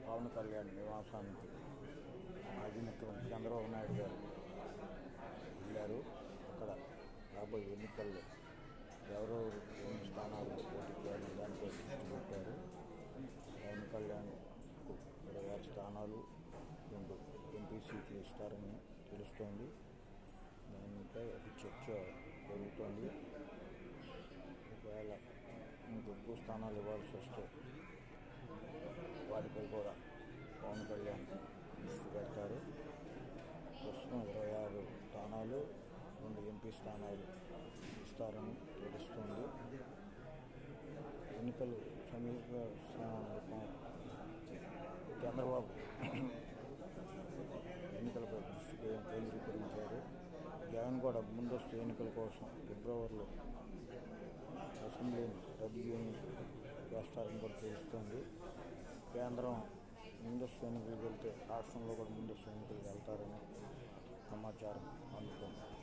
పవన్ కళ్యాణ్ నివాసానికి మాజీ ముఖ్యమంత్రి చంద్రబాబు నాయుడు గారు వెళ్ళారు అక్కడ రాబోయే ఎన్నికల్లో ఎవరో ఎన్ని స్థానాలు పోటీ చేయాలని దానిపై దృష్టి పెట్టారు పవన్ కళ్యాణ్ ఇరవై ఆరు స్థానాలు రెండు ఎంపీ సీట్లు ఇస్తారని తెలుస్తోంది దానిపై ఒక చర్చ జరుగుతోంది ఒకవేళ ఇంక ఎక్కువ స్థానాలు ఇవ్వాల్సి వస్తే వాటిపై కూడా పవన్ కళ్యాణ్ దృష్టి పెడతారు ప్రస్తుతం ఇరవై ఆరు స్థానాలు రెండు ఎంపీ స్థానాలు ఇస్తారని తెలుస్తుంది ఎన్నికలు సమీప సమీపం చంద్రబాబు ఎన్నికలపై దృష్టి కేం- కేంద్రీకరించారు జగన్ కూడా ముందస్తు ఎన్నికల కోసం ఫిబ్రవరిలో అసెంబ్లీని రద్దు చేస్తారని కూడా తెలుస్తుంది కేంద్రం ముందస్తు ఎన్నికలకు వెళ్తే రాష్ట్రంలో కూడా ముందస్తు ఎన్నికలకు వెళ్తారని సమాచారం అందుతుంది